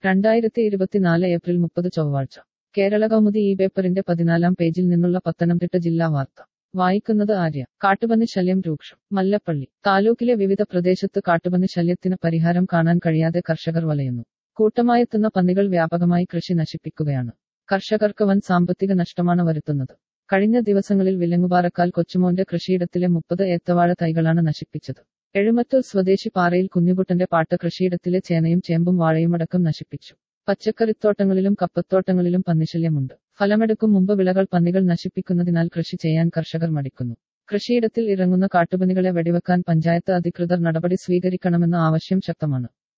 രണ്ടായിരത്തി ഇരുപത്തിനാല് ഏപ്രിൽ മുപ്പത് ചൊവ്വാഴ്ച കേരള കൗമുദി ഈ പേപ്പറിന്റെ പതിനാലാം പേജിൽ നിന്നുള്ള പത്തനംതിട്ട ജില്ലാ വാർത്ത വായിക്കുന്നത് ആര്യ കാട്ടുപന്നി ശല്യം രൂക്ഷം മല്ലപ്പള്ളി താലൂക്കിലെ വിവിധ പ്രദേശത്ത് കാട്ടുപന്നി ശല്യത്തിന് പരിഹാരം കാണാൻ കഴിയാതെ കർഷകർ വലയുന്നു കൂട്ടമായെത്തുന്ന പന്നികൾ വ്യാപകമായി കൃഷി നശിപ്പിക്കുകയാണ് കർഷകർക്ക് വൻ സാമ്പത്തിക നഷ്ടമാണ് വരുത്തുന്നത് കഴിഞ്ഞ ദിവസങ്ങളിൽ വിലങ്ങുപാറക്കാൽ കൊച്ചുമോന്റെ കൃഷിയിടത്തിലെ മുപ്പത് ഏത്തവാഴ തൈകളാണ് നശിപ്പിച്ചത് എഴുമത്തൂർ സ്വദേശി പാറയിൽ കുഞ്ഞുകുട്ടന്റെ പാട്ട കൃഷിയിടത്തിലെ ചേനയും ചേമ്പും വാഴയുമടക്കം നശിപ്പിച്ചു പച്ചക്കറിത്തോട്ടങ്ങളിലും കപ്പത്തോട്ടങ്ങളിലും പന്നിശല്യമുണ്ട് ഫലമെടുക്കും മുമ്പ് വിളകൾ പന്നികൾ നശിപ്പിക്കുന്നതിനാൽ കൃഷി ചെയ്യാൻ കർഷകർ മടിക്കുന്നു കൃഷിയിടത്തിൽ ഇറങ്ങുന്ന കാട്ടുപന്നികളെ വെടിവെക്കാൻ പഞ്ചായത്ത് അധികൃതർ നടപടി സ്വീകരിക്കണമെന്ന ആവശ്യം ശക്തമാണ്